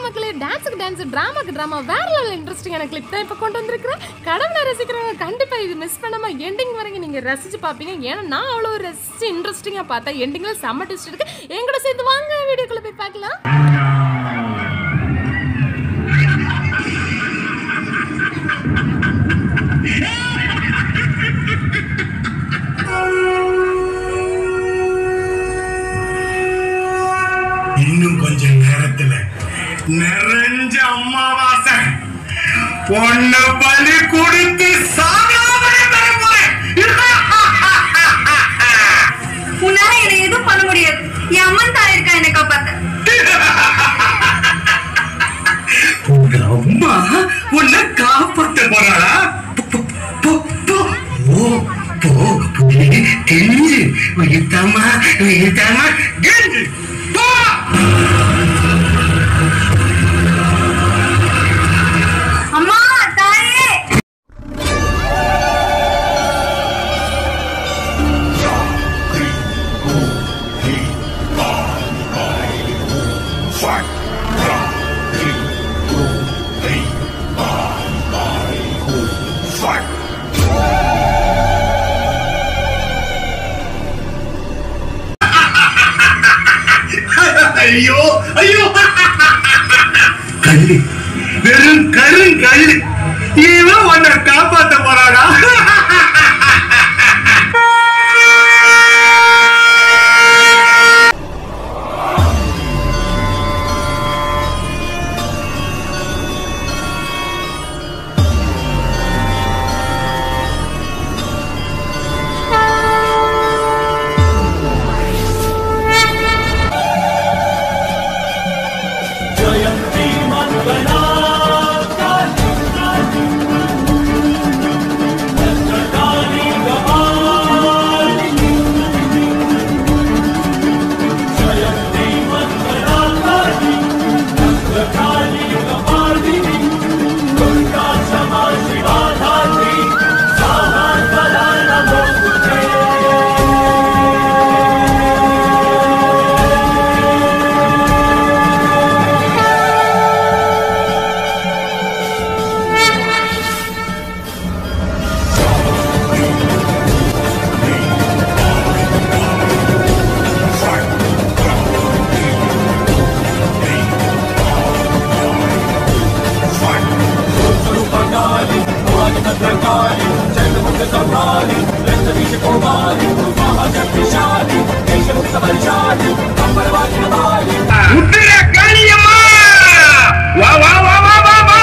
மக்களே டான்ஸுக்கு டான்ஸ் டிராமாக்கு டிராமா வேற லெவல் இன்ட்ரெஸ்டிங்கான கிளிப் தான் இப்போ கொண்டு வந்திருக்கிறேன் கடவுளை ரசிக்கிறவங்க கண்டிப்பா இது மிஸ் பண்ணாம எண்டிங் வரைக்கும் நீங்க ரசிச்சு பார்ப்பீங்க ஏன்னா நான் அவ்வளோ ரசிச்சு இன்ட்ரெஸ்டிங்காக பார்த்தா எண்டிங்ல செம்ம டெஸ்ட் இருக்கு என் கூட சேர்த்து வாங்க வீடியோக்குள்ள போய் பார்க்கலாம் இன்னும் கொஞ்ச நேரத்துல நிறைஞ்ச அம்மாவாசை பொண்ண பலி கொடுத்து சாகாமலே வரப்போறேன். உன்னால என்னை எதுவும் பண்ண முடியாது என் அம்மன் தாய் இருக்கா என்னை காப்பாத்த உங்க அம்மா உன்னை காப்பாத்த போறாளா போ, போ, போ, போ. ஓ, போ, புள்ளி, கெஞ்சு. உயிர்த்தாம்மா, உயிர்த்தாம்மா, கெஞ்சு. போ. அம்மா தாயே ஐயோ ஐயோ கல்லு வெறும் கருங்கல்லு இவன் உன்னை காப்பாத்த போறாடா உத்திர காளியம்மா வா வா வா வா வா வா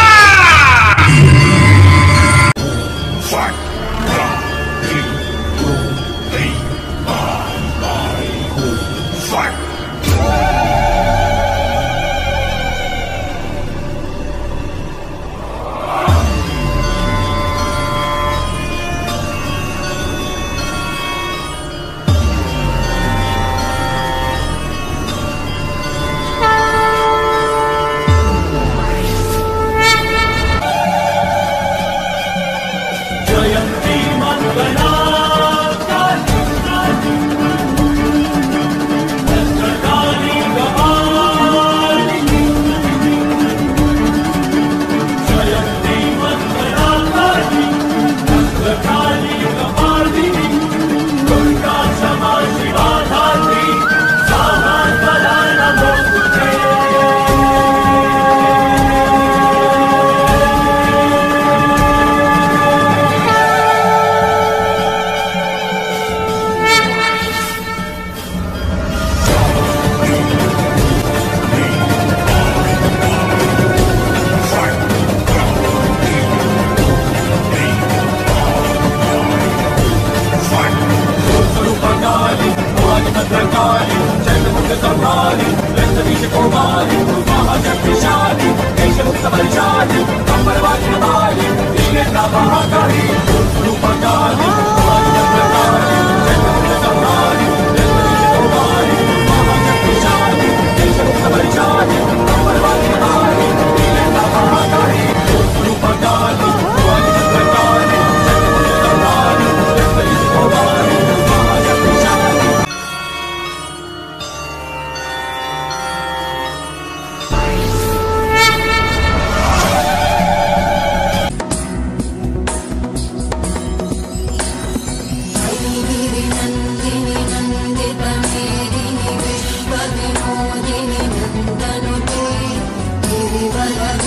ஆ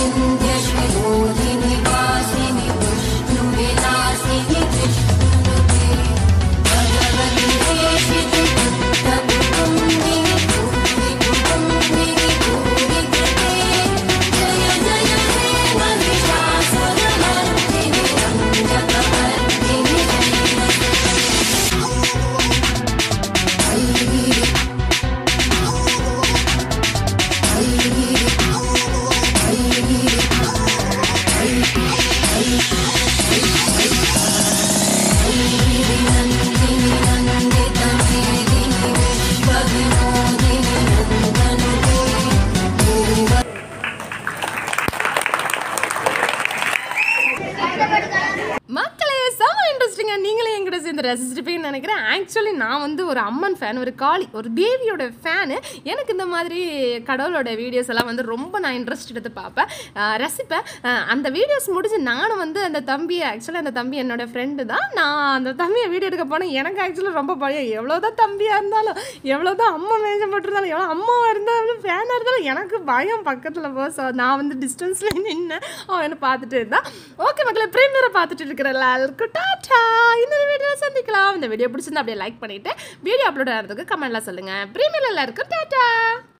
மக்களே செம இன்ட்ரெஸ்டிங்காக நீங்களே என்கிட்ட சேர்ந்து ரசிச்சிருப்பீங்கன்னு நினைக்கிறேன் ஆக்சுவலி நான் வந்து ஒரு அம்மன் ஃபேன் ஒரு காளி ஒரு தேவியோட ஃபேனு எனக்கு இந்த மாதிரி கடவுளோட வீடியோஸ் எல்லாம் வந்து ரொம்ப நான் இன்ட்ரெஸ்ட் எடுத்து பார்ப்பேன் ஆஹ் ரசிப்பேன் ஆஹ் அந்த வீடியோஸ் முடிஞ்சு நானும் வந்து அந்த தம்பியை ஆக்சுவலி அந்த தம்பி என்னோட ஃப்ரெண்டு தான் நான் அந்த தம்பியை வீடியோ எடுக்க போனேன் எனக்கு ஆக்சுவலாக ரொம்ப பயம் எவ்வளோதான் தம்பியாக இருந்தாலும் எவ்வளோதான் அம்மா மேஜம் போட்டிருந்தாலும் எவ்வளோ அம்மாவாக இருந்தாலும் ஃபேனாக இருந்தாலும் எனக்கு பயம் பக்கத்தில் போ ஸோ நான் வந்து டிஸ்டன்ஸில் நின்று அவன் என்ன பார்த்துட்டு இருந்தான் ஓகே மக்களே ப்ரீமியரை பார்த்துட்டு இருக்கிற எல்லாருக்கும் டாட்டா இன்னொரு வீடியோவில் சந்திக்கலாம் இந்த வீடியோ பிடிச்சிருந்தா அப்படியே லைக் பண்ணிவிட்டு வீடியோ அப்லோட் ஆகிறதுக்கு கமெண்ட்லாம் சொல்லுங்கள் ப்ரீமியர் எல்லாருக்கும் டாட்டா